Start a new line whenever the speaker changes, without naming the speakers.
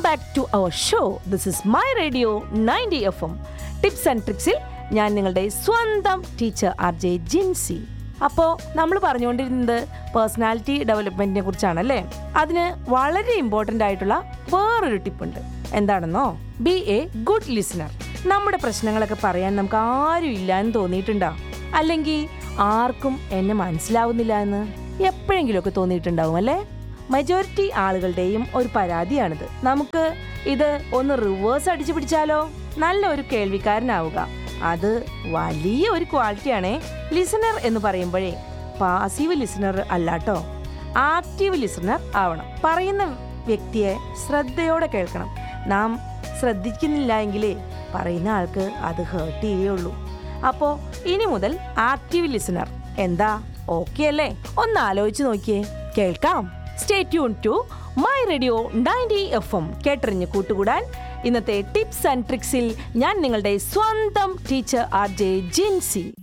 back to our show this is my radio ninety F M tips and ട്രിക്സിൽ ഞാൻ നിങ്ങളുടെ സ്വന്തം teacher R J Jincy അപ്പോൾ നമ്മൾ പറഞ്ഞുകൊണ്ടിരുന്നത് പേഴ്സണാലിറ്റി ഡെവലപ്മെന്റിനെ കുറിച്ചാണല്ലേ അതിന് വളരെ ഇമ്പോർട്ടൻ്റ് ആയിട്ടുള്ള വേറൊരു ടിപ്പുണ്ട് എന്താണെന്നോ ബി എ ഗുഡ് ലിസണർ നമ്മുടെ പ്രശ്നങ്ങളൊക്കെ പറയാൻ നമുക്ക് ആരും ഇല്ല എന്ന് തോന്നിയിട്ടുണ്ടോ അല്ലെങ്കിൽ ആർക്കും എന്നെ മനസ്സിലാവുന്നില്ല എന്ന് എപ്പോഴെങ്കിലുമൊക്കെ തോന്നിയിട്ടുണ്ടാവും അല്ലേ മെജോറിറ്റി ആളുകളുടെയും ഒരു പരാതിയാണിത് നമുക്ക് ഇത് ഒന്ന് റിവേഴ്സ് അടിച്ചു പിടിച്ചാലോ നല്ല ഒരു കേൾവിക്കാരനാവുക അത് വലിയ ഒരു ക്വാളിറ്റിയാണേ ലിസണർ എന്ന് പറയുമ്പോഴേ പാസീവ് ലിസണർ അല്ലാട്ടോ ആക്റ്റീവ് ലിസണർ ആവണം പറയുന്ന വ്യക്തിയെ ശ്രദ്ധയോടെ കേൾക്കണം നാം ശ്രദ്ധിക്കുന്നില്ല എങ്കിലേ പറയുന്ന ആൾക്ക് അത് ഹേർട്ട് ചെയ്യുള്ളൂ അപ്പോൾ ഇനി മുതൽ ആക്റ്റീവ് ലിസണർ എന്താ ഓക്കെ അല്ലേ ഒന്ന് ആലോചിച്ച് നോക്കിയേ കേൾക്കാം stay tune to my radio ninety F M കേട്ടറിഞ്ഞ് കൂട്ടുകൂടാൻ ഇന്നത്തെ ടിപ്സ് ആൻഡ് ട്രിക്സിൽ ഞാൻ നിങ്ങളുടെ സ്വന്തം ടീച്ചർ ആർ ജെ ജിൻസി